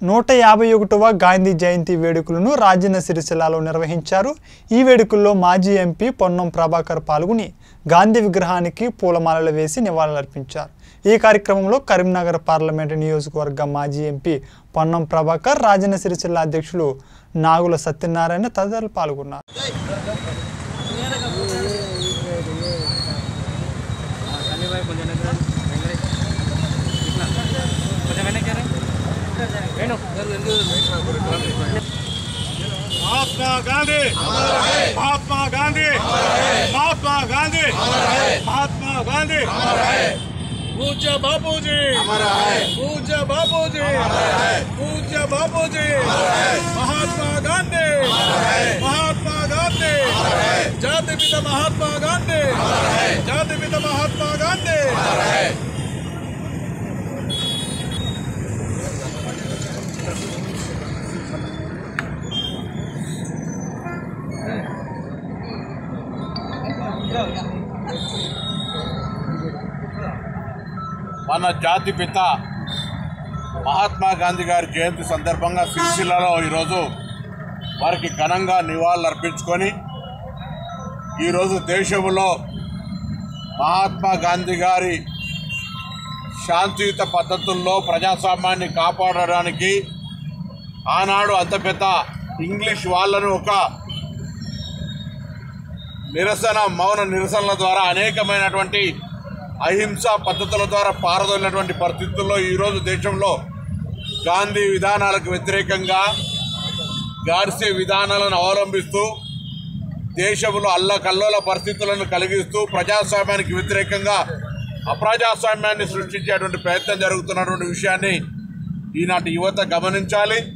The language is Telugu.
నూట యాభై ఒకటవ గాంధీ జయంతి వేడుకలను రాజన్న సిరిసిల్లాలో నిర్వహించారు ఈ వేడుకల్లో మాజీ ఎంపీ పొన్నం ప్రభాకర్ పాల్గొని గాంధీ విగ్రహానికి పూలమాలలు వేసి నివాళులర్పించారు ఈ కార్యక్రమంలో కరీంనగర్ పార్లమెంటు నియోజకవర్గ మాజీ ఎంపీ పొన్నం ప్రభాకర్ రాజన్న సిరిసిల్ల అధ్యక్షులు నాగుల సత్యనారాయణ తదితరులు పాల్గొన్నారు महात्मा गांधी महात्मा गांधी महात्मा गांधी महात्मा गांधी पूज्य बापूजी पूज्य बापूजी पूज्य बापूजी महात्मा गांधी महात्मा गांधी जाति पिता महात्मा गांधी जाति पिता महात्मा गांधी మన జాతి పిత మహాత్మా గాంధీ గారి జయంతి సందర్భంగా సిరిసిల్లలో ఈరోజు వారికి ఘనంగా నివాళులు అర్పించుకొని ఈరోజు దేశంలో మహాత్మా గాంధీ గారి శాంతియుత పద్ధతుల్లో ప్రజాస్వామ్యాన్ని కాపాడడానికి ఆనాడు అంత పెద్ద ఇంగ్లీష్ వాళ్ళను ఒక నిరసన మౌన నిరసనల ద్వారా అనేకమైనటువంటి అహింసా పద్ధతుల ద్వారా పారదోలినటువంటి పరిస్థితుల్లో ఈరోజు దేశంలో గాంధీ విధానాలకు వ్యతిరేకంగా గాడ్సే విధానాలను అవలంబిస్తూ దేశంలో అల్లకల్లోల పరిస్థితులను కలిగిస్తూ ప్రజాస్వామ్యానికి వ్యతిరేకంగా అప్రజాస్వామ్యాన్ని సృష్టించేటువంటి ప్రయత్నం జరుగుతున్నటువంటి విషయాన్ని ఈనాటి యువత గమనించాలి